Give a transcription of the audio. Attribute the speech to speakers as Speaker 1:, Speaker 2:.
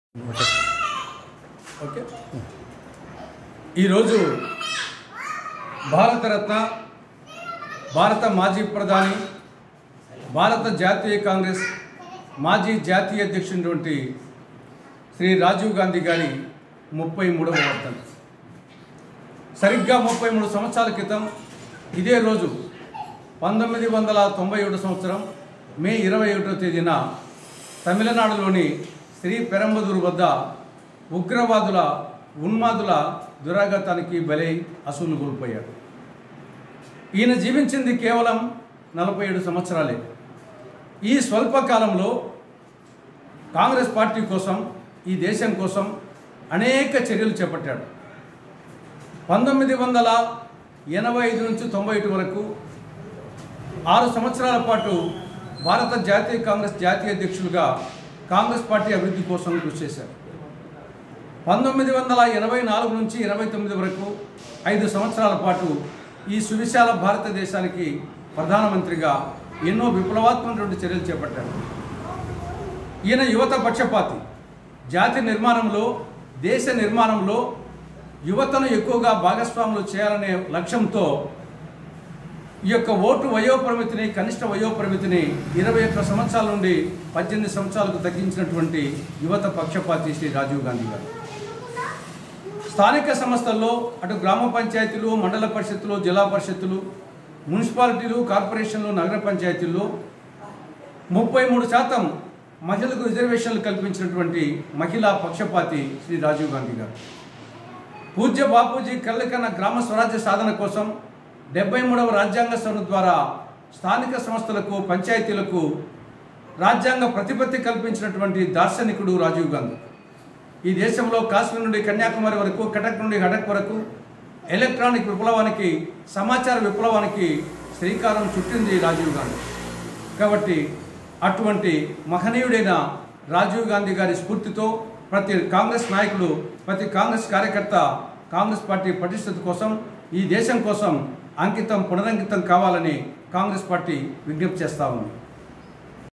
Speaker 1: okay ఈరోజు భారతరత్న భారత మాజీ ప్రధాని భారత జాతీయ కాంగ్రెస్ మాజీ జాతీయ అధ్యక్షుడు శ్రీ రాజీవ్ గాంధీ గారి ముప్పై మూడవ వర్ధంతి సరిగ్గా ముప్పై మూడు సంవత్సరాల క్రితం ఇదే రోజు పంతొమ్మిది వందల తొంభై ఒకటో సంవత్సరం మే ఇరవై ఒకటో తేదీన తమిళనాడులోని శ్రీ పెరంబదూరు వద్ద ఉగ్రవాదుల ఉన్మాదుల దురాఘాతానికి బలై అసూలు కోల్పోయాడు ఈయన జీవించింది కేవలం నలభై ఏడు సంవత్సరాలే ఈ స్వల్ప కాలంలో కాంగ్రెస్ పార్టీ కోసం ఈ దేశం కోసం అనేక చర్యలు చేపట్టాడు పంతొమ్మిది వందల ఎనభై ఐదు నుంచి తొంభై ఒకటి వరకు ఆరు సంవత్సరాల పాటు భారత జాతీయ కాంగ్రెస్ జాతీయ అధ్యక్షులుగా కాంగ్రెస్ పార్టీ అభివృద్ధి కోసం కృషి చేశారు పంతొమ్మిది వందల ఎనభై నాలుగు నుంచి ఇరవై తొమ్మిది వరకు ఐదు సంవత్సరాల పాటు ఈ సువిశాల భారతదేశానికి ప్రధానమంత్రిగా ఎన్నో విప్లవాత్మకటువంటి చర్యలు చేపట్టారు ఈయన యువత పక్షపాతి జాతి నిర్మాణంలో దేశ నిర్మాణంలో యువతను ఎక్కువగా భాగస్వాములు చేయాలనే లక్ష్యంతో ఈ యొక్క ఓటు వయోపరిమితిని కనిష్ట వయోపరిమితిని ఇరవై ఒక్క సంవత్సరాల నుండి పద్దెనిమిది సంవత్సరాలకు తగ్గించినటువంటి యువత పక్షపాతి శ్రీ రాజీవ్ గాంధీ గారు స్థానిక సంస్థల్లో అటు గ్రామ పంచాయతీలు మండల పరిషత్తులు జిల్లా పరిషత్తులు మున్సిపాలిటీలు కార్పొరేషన్లు నగర పంచాయతీల్లో ముప్పై మూడు శాతం మహిళలకు రిజర్వేషన్లు కల్పించినటువంటి మహిళా పక్షపాతి శ్రీ రాజీవ్ గాంధీ గారు పూజ్య బాపూజీ కళ్ళకన్న గ్రామ స్వరాజ్య సాధన కోసం డెబ్బై మూడవ రాజ్యాంగ సభ ద్వారా స్థానిక సంస్థలకు పంచాయతీలకు రాజ్యాంగ ప్రతిపత్తి కల్పించినటువంటి దార్శనికుడు రాజీవ్ గాంధీ ఈ దేశంలో కాశ్మీర్ నుండి కన్యాకుమారి వరకు కటక్ నుండి హటక్ వరకు ఎలక్ట్రానిక్ విప్లవానికి సమాచార విప్లవానికి శ్రీకారం చుట్టింది రాజీవ్ గాంధీ కాబట్టి అటువంటి మహనీయుడైన రాజీవ్ గాంధీ గారి స్ఫూర్తితో ప్రతి కాంగ్రెస్ నాయకుడు ప్రతి కాంగ్రెస్ కార్యకర్త కాంగ్రెస్ పార్టీ పటిష్టత కోసం ఈ దేశం కోసం అంకితం పునరంకితం కావాలని కాంగ్రెస్ పార్టీ విజ్ఞప్తి చేస్తూ ఉంది